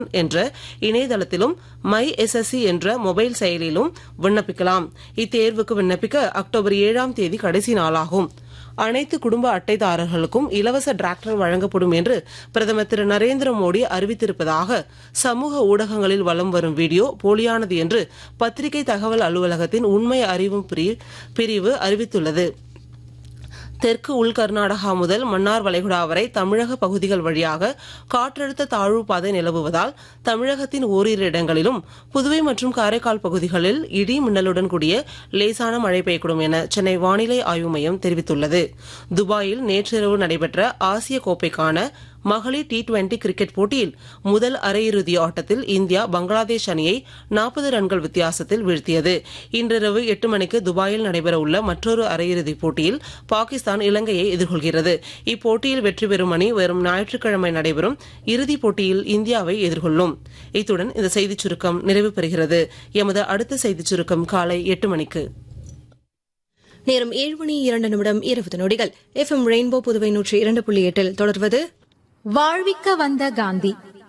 என்ற இணையதளத்திலும் my SSC என்ற மொபைல் செயலிலும் விண்ணப்பிக்கலாம் இத்தேர்வுக்கு விண்ணப்பிக்க அக்டோபர் ஏழாம் தேதி கடைசி நாளாகும் அனைத்து குடும்ப அட்டைதாரர்களுக்கும் இலவச டிராக்டர் வழங்கப்படும் என்று பிரதமர் திரு நரேந்திர மோடி அறிவித்திருப்பதாக சமூக ஊடகங்களில் வலம் வரும் வீடியோ போலியானது என்று பத்திரிகை தகவல் அலுவலகத்தின் உண்மை அறிவும் பிரி- பிரிவு அறிவித்துள்ளது தெற்கு உள் கர்நாடகா முதல் மன்னார் வளைகுடா வரை தமிழக பகுதிகள் வழியாக காற்றழுத்த தாழ்வு பாதை நிலவுவதால் தமிழகத்தின் ஓரிரு இடங்களிலும் புதுவை மற்றும் காரைக்கால் பகுதிகளில் இடி மின்னலுடன் கூடிய லேசான மழை பெய்யக்கூடும் என சென்னை வானிலை ஆய்வு மையம் தெரிவித்துள்ளது துபாயில் நேற்றிரவு நடைபெற்ற ஆசிய கோப்பைக்கான மகளிர் டி டுவெண்டி கிரிக்கெட் போட்டியில் முதல் அரையிறுதி ஆட்டத்தில் இந்தியா பங்களாதேஷ் அணியை நாற்பது ரன்கள் வித்தியாசத்தில் வீழ்த்தியது இன்றிரவு எட்டு மணிக்கு துபாயில் நடைபெறவுள்ள மற்றொரு அரையிறுதிப் போட்டியில் பாகிஸ்தான் இலங்கையை எதிர்கொள்கிறது இப்போட்டியில் வெற்றி பெறும் அணி வரும் ஞாயிற்றுக்கிழமை நடைபெறும் இறுதிப் போட்டியில் இந்தியாவை எதிர்கொள்ளும் இத்துடன் இந்த செய்திச் சுருக்கம் நிறைவு பெறுகிறது எமது அடுத்த செய்திச் சுருக்கம் காலை எட்டு மணிக்கு நேரம் ஏழு மணி இரண்டு நிமிடம் இருபது நொடிகள் எஃப்எம் ரெயின்போ புதுவை நூற்றி இரண்டு புள்ளி எட்டில் தொடர்வது வாழ்விக்க வந்த காந்தி